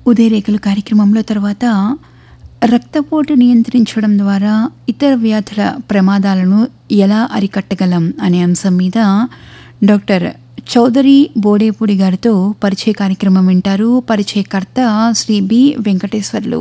ఉదయరేఖలు కార్యక్రమంలో తర్వాత రక్తపోటు నియంత్రించడం ద్వారా ఇతర వ్యాధుల ప్రమాదాలను ఎలా అరికట్టగలం అనే అంశం మీద డాక్టర్ చౌదరి బోడేపూడి గారితో పరిచయ కార్యక్రమం వింటారు పరిచయకర్త శ్రీ బి వెంకటేశ్వర్లు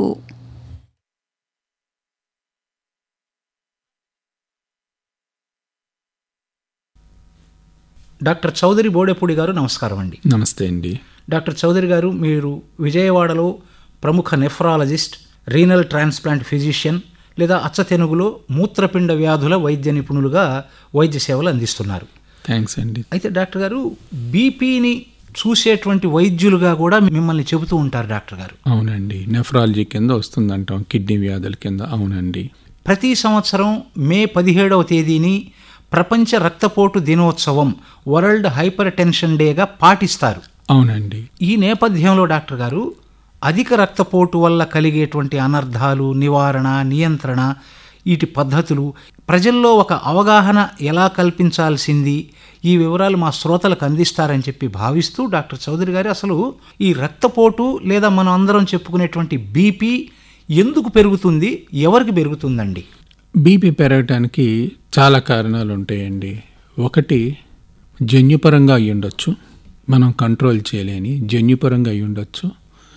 డాక్టర్ చౌదరి బోడేపూడి గారు నమస్కారం అండి నమస్తే అండి డాక్టర్ చౌదరి గారు మీరు విజయవాడలో ప్రముఖ నెఫ్రాలజిస్ట్ రీనల్ ట్రాన్స్ప్లాంట్ ఫిజిషియన్ లేదా అచ్చతెనుగులో మూత్రపిండ వ్యాధుల వైద్య నిపుణులుగా వైద్య సేవలు అందిస్తున్నారు థ్యాంక్స్ అండి అయితే డాక్టర్ గారు బీపీని చూసేటువంటి వైద్యులుగా కూడా మిమ్మల్ని చెబుతూ ఉంటారు డాక్టర్ గారు అవునండి నెఫ్రాలజీ కింద వస్తుందంటాం కిడ్నీ వ్యాధుల కింద అవునండి ప్రతి సంవత్సరం మే పదిహేడవ తేదీని ప్రపంచ రక్తపోటు దినోత్సవం వరల్డ్ హైపర్ టెన్షన్ డేగా పాటిస్తారు అవునండి ఈ నేపథ్యంలో డాక్టర్ గారు అధిక రక్తపోటు వల్ల కలిగేటువంటి అనర్థాలు నివారణ నియంత్రణ వీటి పద్ధతులు ప్రజల్లో ఒక అవగాహన ఎలా కల్పించాల్సింది ఈ వివరాలు మా శ్రోతలకు అందిస్తారని చెప్పి భావిస్తూ డాక్టర్ చౌదరి గారు అసలు ఈ రక్తపోటు లేదా మనం అందరం చెప్పుకునేటువంటి బీపీ ఎందుకు పెరుగుతుంది ఎవరికి పెరుగుతుందండి బీపీ పెరగటానికి చాలా కారణాలు ఉంటాయండి ఒకటి జన్యుపరంగా అయి ఉండొచ్చు మనం కంట్రోల్ చేయలేని జన్యుపరంగా అయి ఉండొచ్చు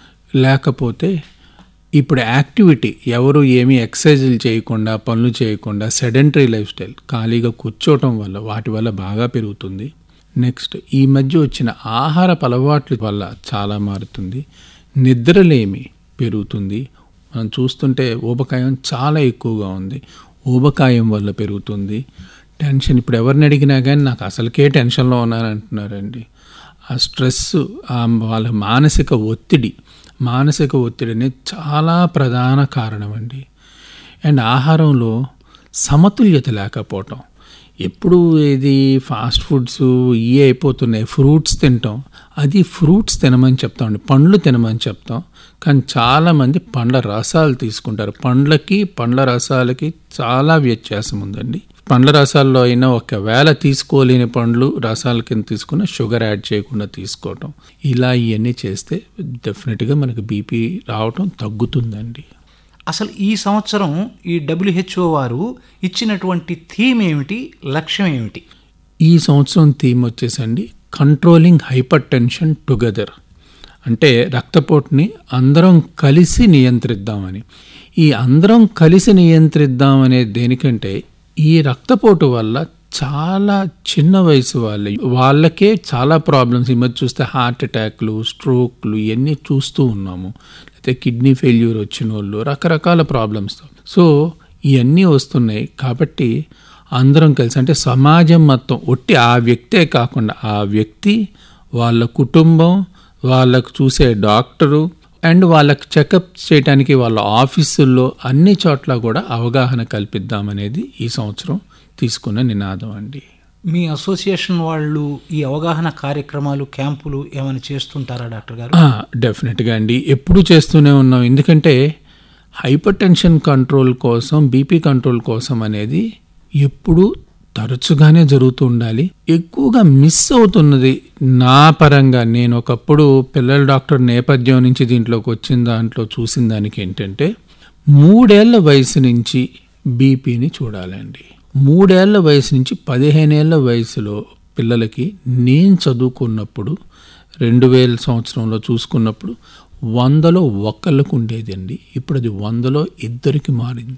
లేకపోతే ఇప్పుడు యాక్టివిటీ ఎవరు ఏమీ ఎక్సర్సైజులు చేయకుండా పనులు చేయకుండా సెడెంటరీ లైఫ్ స్టైల్ ఖాళీగా కూర్చోవటం వల్ల వాటి వల్ల బాగా పెరుగుతుంది నెక్స్ట్ ఈ మధ్య వచ్చిన ఆహారపు అలవాట్ల వల్ల చాలా మారుతుంది నిద్రలేమి పెరుగుతుంది మనం చూస్తుంటే ఊబకాయం చాలా ఎక్కువగా ఉంది ఊబకాయం వల్ల పెరుగుతుంది టెన్షన్ ఇప్పుడు ఎవరిని అడిగినా కానీ నాకు అసలుకే టెన్షన్లో ఉన్నానంటున్నారండి ఆ స్ట్రెస్ ఆ వాళ్ళ మానసిక ఒత్తిడి మానసిక ఒత్తిడి అనేది చాలా ప్రధాన కారణం అండి అండ్ ఆహారంలో సమతుల్యత లేకపోవటం ఎప్పుడు ఇది ఫాస్ట్ ఫుడ్స్ ఇవే అయిపోతున్నాయి ఫ్రూట్స్ తింటాం అది ఫ్రూట్స్ తినమని చెప్తామండి పండ్లు తినమని చెప్తాం కానీ చాలామంది పండ్ల రసాలు తీసుకుంటారు పండ్లకి పండ్ల రసాలకి చాలా వ్యత్యాసం ఉందండి పండ్ల రసాల్లో అయినా ఒకవేళ తీసుకోలేని పండ్లు రసాల కింద తీసుకున్న షుగర్ యాడ్ చేయకుండా తీసుకోవటం ఇలా ఇవన్నీ చేస్తే డెఫినెట్గా మనకి బీపీ రావటం తగ్గుతుందండి అసలు ఈ సంవత్సరం ఈ డబ్ల్యూహెచ్ఓ వారు ఇచ్చినటువంటి థీమ్ ఏమిటి లక్ష్యం ఏమిటి ఈ సంవత్సరం థీమ్ వచ్చేసండి కంట్రోలింగ్ హైపర్ టెన్షన్ టుగెదర్ అంటే రక్తపోటుని అందరం కలిసి నియంత్రిద్దామని ఈ అందరం కలిసి నియంత్రిద్దామనే దేనికంటే ఈ రక్తపోటు వల్ల చాలా చిన్న వయసు వాళ్ళు వాళ్ళకే చాలా ప్రాబ్లమ్స్ ఈ మధ్య చూస్తే హార్ట్ అటాక్లు స్ట్రోక్లు ఇవన్నీ చూస్తూ ఉన్నాము అయితే కిడ్నీ ఫెయిల్యూర్ వచ్చిన వాళ్ళు రకరకాల ప్రాబ్లమ్స్తో సో ఇవన్నీ వస్తున్నాయి కాబట్టి అందరం కలిసి అంటే సమాజం మొత్తం ఒట్టి ఆ వ్యక్తే కాకుండా ఆ వ్యక్తి వాళ్ళ కుటుంబం వాళ్ళకు చూసే డాక్టరు అండ్ వాళ్ళకి చెకప్ చేయడానికి వాళ్ళ ఆఫీసుల్లో అన్ని చోట్ల కూడా అవగాహన కల్పిద్దామనేది ఈ సంవత్సరం తీసుకున్న నినాదం అండి మీ అసోసియేషన్ వాళ్ళు ఈ అవగాహన కార్యక్రమాలు క్యాంపులు ఏమైనా చేస్తుంటారా డాక్టర్ గారు డెఫినెట్గా అండి ఎప్పుడు చేస్తూనే ఉన్నాం ఎందుకంటే హైపర్ టెన్షన్ కంట్రోల్ కోసం బీపీ కంట్రోల్ కోసం అనేది ఎప్పుడు తరచుగానే జరుగుతూ ఉండాలి ఎక్కువగా మిస్ అవుతున్నది నా పరంగా నేను ఒకప్పుడు పిల్లల డాక్టర్ నేపథ్యం నుంచి దీంట్లోకి వచ్చిన దాంట్లో చూసిన దానికి ఏంటంటే మూడేళ్ల వయసు నుంచి బీపీని చూడాలండి మూడేళ్ల వయసు నుంచి పదిహేనేళ్ల వయసులో పిల్లలకి నేను చదువుకున్నప్పుడు రెండు వేల సంవత్సరంలో చూసుకున్నప్పుడు వందలో ఒక్కళ్ళకు ఉండేదండి ఇప్పుడు అది వందలో ఇద్దరికి మారింది